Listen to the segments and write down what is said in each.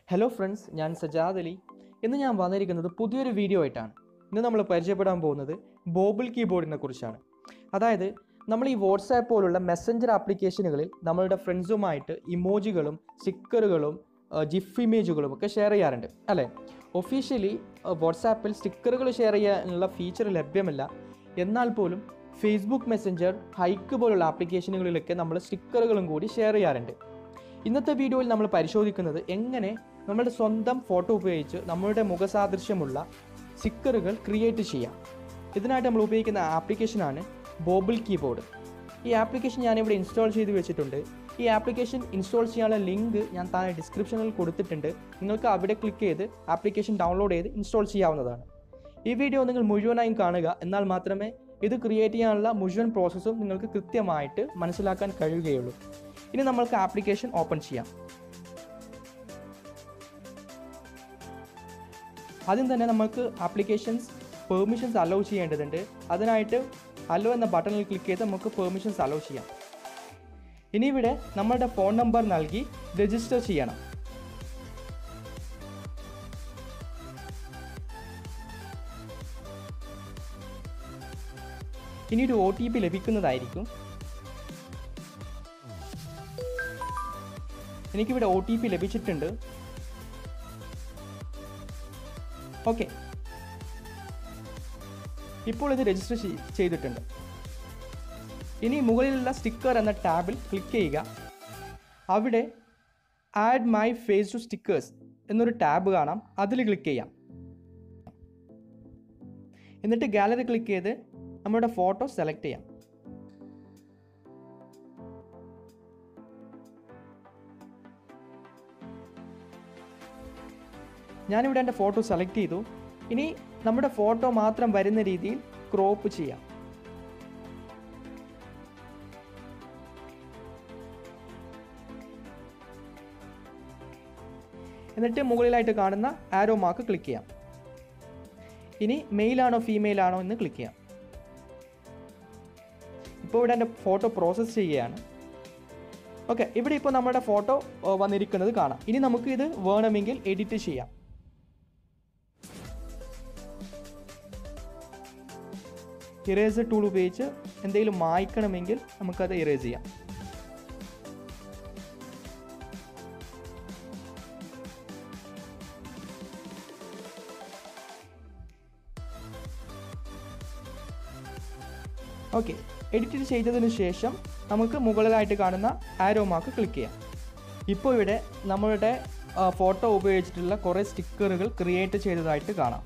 hello friends ഞാൻ സജാദ് അലി ഇന്ന് ഞാൻ വന്നിരിക്കുന്നത് പുതിയൊരു വീഡിയോ ആയിട്ടാണ് ഇന്ന് നമ്മൾ പരിചയപ്പെടാൻ പോകുന്നത് ബോബിൾ കീബോർഡിനെ കുറിച്ചാണ് അതായത് നമ്മൾ ഈ വാട്സാപ്പ് പോലുള്ള മെസ്സഞ്ചർ ആപ്ലിക്കേഷനുകളിൽ നമ്മളുടെ ഫ്രണ്ട്സുമായിട്ട് ഇമോജികളും സ്റ്റിക്കറുകളും ജിഫ് ഇമേജുകളും ഒക്കെ ഷെയർ ചെയ്യാറുണ്ട് അല്ലേ ഒഫീഷ്യലി വാട്സാപ്പിൽ സ്റ്റിക്കറുകൾ ഷെയർ ചെയ്യാനുള്ള ഫീച്ചർ ലഭ്യമല്ല എന്നാൽ പോലും ഫേസ്ബുക്ക് മെസ്സഞ്ചർ ഹൈക്ക് പോലുള്ള ആപ്ലിക്കേഷനുകളിലൊക്കെ നമ്മൾ സ്റ്റിക്കറുകളും കൂടി ഷെയർ ചെയ്യാറുണ്ട് ഇന്നത്തെ വീഡിയോയിൽ നമ്മൾ പരിശോധിക്കുന്നത് എങ്ങനെ നമ്മുടെ സ്വന്തം ഫോട്ടോ ഉപയോഗിച്ച് നമ്മളുടെ മുഖസാദൃശ്യമുള്ള സ്റ്റിക്കറുകൾ ക്രിയേറ്റ് ചെയ്യാം ഇതിനായിട്ട് നമ്മൾ ഉപയോഗിക്കുന്ന ആപ്ലിക്കേഷനാണ് ബോബിൾ കീബോർഡ് ഈ ആപ്ലിക്കേഷൻ ഞാനിവിടെ ഇൻസ്റ്റാൾ ചെയ്ത് വെച്ചിട്ടുണ്ട് ഈ ആപ്ലിക്കേഷൻ ഇൻസ്റ്റാൾ ചെയ്യാനുള്ള ലിങ്ക് ഞാൻ താഴെ ഡിസ്ക്രിപ്ഷനിൽ കൊടുത്തിട്ടുണ്ട് നിങ്ങൾക്ക് അവിടെ ക്ലിക്ക് ചെയ്ത് ആപ്ലിക്കേഷൻ ഡൗൺലോഡ് ചെയ്ത് ഇൻസ്റ്റാൾ ചെയ്യാവുന്നതാണ് ഈ വീഡിയോ നിങ്ങൾ മുഴുവനായും കാണുക എന്നാൽ മാത്രമേ ഇത് ക്രിയേറ്റ് ചെയ്യാനുള്ള മുഴുവൻ പ്രോസസ്സും നിങ്ങൾക്ക് കൃത്യമായിട്ട് മനസ്സിലാക്കാൻ കഴിയുകയുള്ളൂ ഇനി നമ്മൾക്ക് ആപ്ലിക്കേഷൻ ഓപ്പൺ ചെയ്യാം ആദ്യം തന്നെ നമുക്ക് ആപ്ലിക്കേഷൻസ് പെർമിഷൻസ് അലോ ചെയ്യേണ്ടതുണ്ട് അതിനായിട്ട് അലോ എന്ന ബട്ടണിൽ ക്ലിക്ക് ചെയ്ത് നമുക്ക് പെർമിഷൻസ് അലോ ചെയ്യാം ഇനി ഇവിടെ നമ്മളുടെ ഫോൺ നമ്പർ നൽകി രജിസ്റ്റർ ചെയ്യണം ഇനി ഒരു ഒ ടി പി ലഭിക്കുന്നതായിരിക്കും എനിക്കിവിടെ ഒ ടി പി ലഭിച്ചിട്ടുണ്ട് ഓക്കെ ഇപ്പോൾ ഇത് രജിസ്റ്റർ ചെയ്തിട്ടുണ്ട് ഇനി മുകളിലുള്ള സ്റ്റിക്കർ എന്ന ടാബിൽ ക്ലിക്ക് ചെയ്യുക അവിടെ add my face to stickers എന്നൊരു ടാബ് കാണാം അതിൽ ക്ലിക്ക് ചെയ്യാം എന്നിട്ട് ഗാലറി ക്ലിക്ക് ചെയ്ത് നമ്മുടെ ഫോട്ടോ സെലക്ട് ചെയ്യാം ഞാനിവിടെ എൻ്റെ ഫോട്ടോ സെലക്ട് ചെയ്തു ഇനി നമ്മുടെ ഫോട്ടോ മാത്രം വരുന്ന രീതിയിൽ ക്രോപ്പ് ചെയ്യാം എന്നിട്ട് മുകളിലായിട്ട് കാണുന്ന ആരോ മാർക്ക് ക്ലിക്ക് ചെയ്യാം ഇനി മെയിലാണോ ഫീമെയിൽ ആണോ എന്ന് ക്ലിക്ക് ചെയ്യാം ഇപ്പോൾ ഇവിടെ എൻ്റെ ഫോട്ടോ പ്രോസസ്സ് ചെയ്യുകയാണ് ഓക്കെ ഇവിടെ ഇപ്പോൾ നമ്മുടെ ഫോട്ടോ വന്നിരിക്കുന്നത് കാണാം ഇനി നമുക്ക് ഇത് വേണമെങ്കിൽ എഡിറ്റ് ചെയ്യാം ഇറേസർ ടൂൾ ഉപയോഗിച്ച് എന്തെങ്കിലും മായ്ക്കണമെങ്കിൽ നമുക്കത് ഇറേസ് ചെയ്യാം ഓക്കെ എഡിറ്റ് ചെയ്തതിന് ശേഷം നമുക്ക് മുകളിലായിട്ട് കാണുന്ന ആരോ മാർക്ക് ക്ലിക്ക് ചെയ്യാം ഇപ്പോൾ ഇവിടെ നമ്മളുടെ ഫോട്ടോ ഉപയോഗിച്ചിട്ടുള്ള കുറേ സ്റ്റിക്കറുകൾ ക്രിയേറ്റ് ചെയ്തതായിട്ട് കാണാം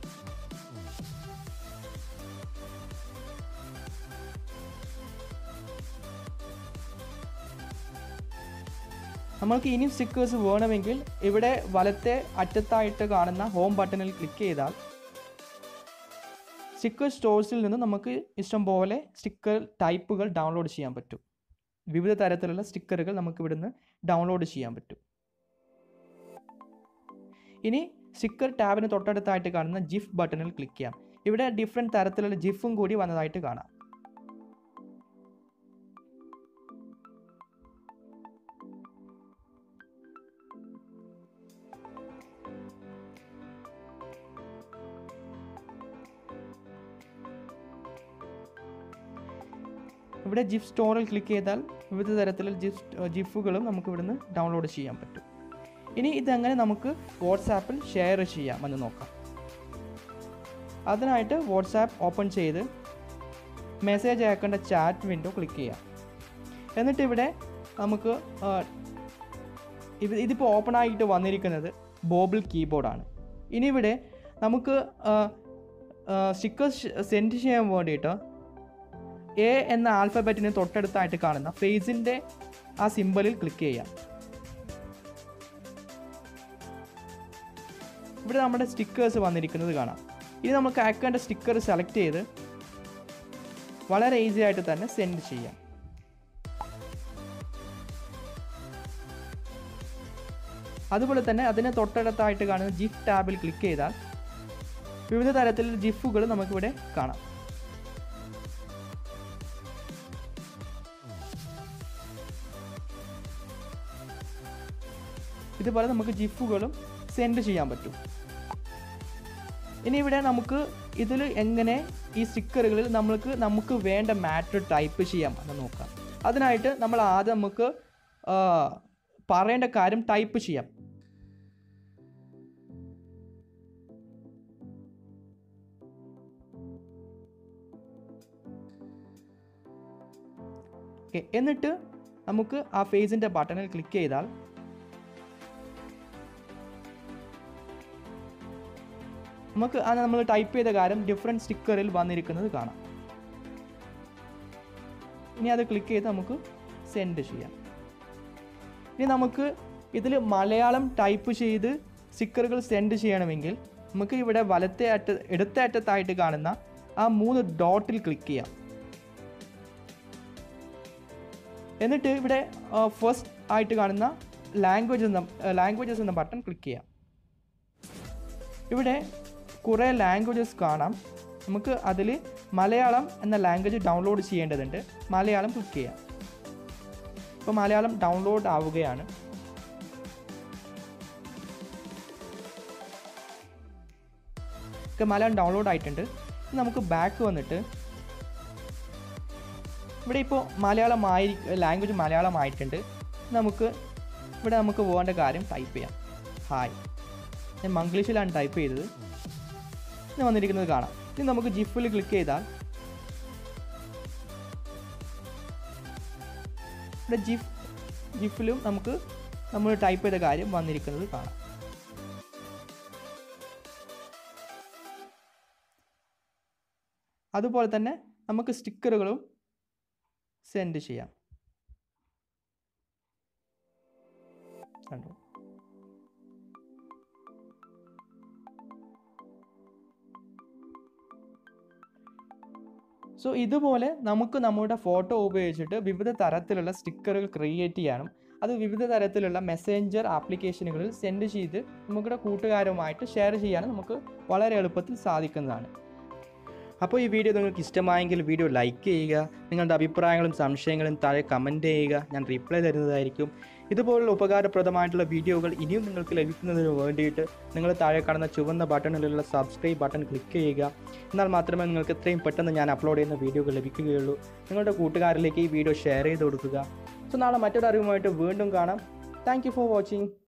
നമ്മൾക്ക് ഇനിയും സ്റ്റിക്കേഴ്സ് വേണമെങ്കിൽ ഇവിടെ വലത്തെ അറ്റത്തായിട്ട് കാണുന്ന ഹോം ബട്ടണിൽ ക്ലിക്ക് ചെയ്താൽ സ്റ്റിക്കർ സ്റ്റോഴ്സിൽ നിന്ന് നമുക്ക് ഇഷ്ടം പോലെ സ്റ്റിക്കർ ടൈപ്പുകൾ ഡൗൺലോഡ് ചെയ്യാൻ പറ്റും വിവിധ തരത്തിലുള്ള സ്റ്റിക്കറുകൾ നമുക്ക് ഇവിടുന്ന് ഡൗൺലോഡ് ചെയ്യാൻ പറ്റും ഇനി സ്റ്റിക്കർ ടാബിന് തൊട്ടടുത്തായിട്ട് കാണുന്ന ജിഫ് ബട്ടണിൽ ക്ലിക്ക് ചെയ്യാം ഇവിടെ ഡിഫറെൻറ്റ് തരത്തിലുള്ള ജിഫും കൂടി വന്നതായിട്ട് കാണാം ഇവിടെ ജിഫ് സ്റ്റോറിൽ ക്ലിക്ക് ചെയ്താൽ വിവിധ തരത്തിലുള്ള ജിഫ് ജിഫുകളും നമുക്ക് ഇവിടുന്ന് ഡൗൺലോഡ് ചെയ്യാൻ പറ്റും ഇനി ഇതെങ്ങനെ നമുക്ക് വാട്സാപ്പിൽ ഷെയർ ചെയ്യാമെന്ന് നോക്കാം അതിനായിട്ട് വാട്സാപ്പ് ഓപ്പൺ ചെയ്ത് മെസ്സേജ് അയക്കേണ്ട ചാറ്റ് വിൻഡോ ക്ലിക്ക് ചെയ്യാം എന്നിട്ട് ഇവിടെ നമുക്ക് ഇത് ഇതിപ്പോൾ ഓപ്പൺ ആയിട്ട് വന്നിരിക്കുന്നത് ബോബിൾ കീബോർഡാണ് ഇനി ഇവിടെ നമുക്ക് സ്റ്റിക്കേഴ്സ് സെൻഡ് ചെയ്യാൻ വേണ്ടിയിട്ട് എ എന്ന ആൽഫബറ്റിന് തൊട്ടടുത്തായിട്ട് കാണുന്ന ഫേസിൻ്റെ ആ സിമ്പലിൽ ക്ലിക്ക് ചെയ്യാം ഇവിടെ നമ്മുടെ സ്റ്റിക്കേഴ്സ് വന്നിരിക്കുന്നത് കാണാം ഇനി നമുക്ക് അയക്കേണ്ട സ്റ്റിക്കർ സെലക്ട് ചെയ്ത് വളരെ ഈസി ആയിട്ട് തന്നെ സെൻഡ് ചെയ്യാം അതുപോലെ തന്നെ അതിന് തൊട്ടടുത്തായിട്ട് കാണുന്ന ജിഫ് ടാബിൽ ക്ലിക്ക് ചെയ്താൽ വിവിധ തരത്തിലുള്ള ജിഫുകൾ നമുക്കിവിടെ കാണാം ഇതുപോലെ നമുക്ക് ജിഫുകളും സെൻഡ് ചെയ്യാൻ പറ്റും ഇനി ഇവിടെ നമുക്ക് ഇതിൽ എങ്ങനെ ഈ സ്റ്റിക്കറുകളിൽ നമ്മൾക്ക് നമുക്ക് വേണ്ട മാറ്റർ ടൈപ്പ് ചെയ്യാം എന്ന് നോക്കാം അതിനായിട്ട് നമ്മൾ ആദ്യം നമുക്ക് ആ, പറയേണ്ട കാര്യം ടൈപ്പ് ചെയ്യാം ഓക്കെ എന്നിട്ട് നമുക്ക് ആ ഫേസിൻ്റെ ബട്ടണിൽ ക്ലിക്ക് ചെയ്താൽ നമുക്ക് ആ നമ്മൾ ടൈപ്പ് ചെയ്ത കാര്യം ഡിഫറെൻറ്റ് സ്റ്റിക്കറിൽ വന്നിരിക്കുന്നത് കാണാം ഇനി അത് ക്ലിക്ക് ചെയ്ത് നമുക്ക് സെൻഡ് ചെയ്യാം ഇനി നമുക്ക് ഇതിൽ മലയാളം ടൈപ്പ് ചെയ്ത് സ്റ്റിക്കറുകൾ സെൻഡ് ചെയ്യണമെങ്കിൽ നമുക്ക് ഇവിടെ വലത്തെ അറ്റ ഇടത്തെ അറ്റത്തായിട്ട് കാണുന്ന ആ മൂന്ന് ഡോട്ടിൽ ക്ലിക്ക് ചെയ്യാം എന്നിട്ട് ഇവിടെ ഫസ്റ്റ് ആയിട്ട് കാണുന്ന ലാംഗ്വേജ് എന്ന ലാംഗ്വേജസ് എന്ന ബട്ടൺ ക്ലിക്ക് ചെയ്യാം ഇവിടെ കുറേ ലാംഗ്വേജസ് കാണാം നമുക്ക് അതിൽ മലയാളം എന്ന ലാംഗ്വേജ് ഡൗൺലോഡ് ചെയ്യേണ്ടതുണ്ട് മലയാളം ക്ലിക്ക് ചെയ്യാം ഇപ്പോൾ മലയാളം ഡൗൺലോഡ് ആവുകയാണ് ഒക്കെ മലയാളം ഡൗൺലോഡ് ആയിട്ടുണ്ട് ഇനി നമുക്ക് ബാക്ക് വന്നിട്ട് ഇവിടെ ഇപ്പോൾ മലയാളമായി ലാംഗ്വേജ് മലയാളമായിട്ടുണ്ട് നമുക്ക് ഇവിടെ നമുക്ക് പോകേണ്ട കാര്യം ടൈപ്പ് ചെയ്യാം ഹായ് ഞാൻ മംഗ്ലീഷിലാണ് ടൈപ്പ് ചെയ്തത് ഇനി വന്നിരിക്കുന്നത് കാണാം ഇനി നമുക്ക് ജിഫിൽ ക്ലിക്ക് ചെയ്താൽ ഇവിടെ ജിഫ് ജിഫിലും നമുക്ക് നമ്മൾ ടൈപ്പ് ചെയ്ത കാര്യം വന്നിരിക്കുന്നത് കാണാം അതുപോലെ തന്നെ നമുക്ക് സ്റ്റിക്കറുകളും സെൻഡ് ചെയ്യാം കണ്ടോ സോ ഇതുപോലെ നമുക്ക് നമ്മുടെ ഫോട്ടോ ഉപയോഗിച്ചിട്ട് വിവിധ തരത്തിലുള്ള സ്റ്റിക്കറുകൾ ക്രിയേറ്റ് ചെയ്യാനും അത് വിവിധ തരത്തിലുള്ള മെസ്സേഞ്ചർ ആപ്ലിക്കേഷനുകളിൽ സെൻഡ് ചെയ്ത് നമ്മുടെ കൂട്ടുകാരുമായിട്ട് ഷെയർ ചെയ്യാനും നമുക്ക് വളരെ എളുപ്പത്തിൽ സാധിക്കുന്നതാണ് അപ്പോൾ ഈ വീഡിയോ നിങ്ങൾക്ക് ഇഷ്ടമായെങ്കിൽ വീഡിയോ ലൈക്ക് ചെയ്യുക നിങ്ങളുടെ അഭിപ്രായങ്ങളും സംശയങ്ങളും താഴെ കമൻറ്റ് ചെയ്യുക ഞാൻ റിപ്ലൈ തരുന്നതായിരിക്കും ഇതുപോലുള്ള ഉപകാരപ്രദമായിട്ടുള്ള വീഡിയോകൾ ഇനിയും നിങ്ങൾക്ക് ലഭിക്കുന്നതിന് വേണ്ടിയിട്ട് നിങ്ങൾ താഴെ കാണുന്ന ചുവന്ന ബട്ടണിലുള്ള സബ്സ്ക്രൈബ് ബട്ടൺ ക്ലിക്ക് ചെയ്യുക എന്നാൽ മാത്രമേ നിങ്ങൾക്ക് എത്രയും പെട്ടെന്ന് ഞാൻ അപ്ലോഡ് ചെയ്യുന്ന വീഡിയോകൾ ലഭിക്കുകയുള്ളൂ നിങ്ങളുടെ കൂട്ടുകാരിലേക്ക് ഈ വീഡിയോ ഷെയർ ചെയ്ത് കൊടുക്കുക സോ നാളെ മറ്റൊരു അറിവുമായിട്ട് വീണ്ടും കാണാം താങ്ക് ഫോർ വാച്ചിങ്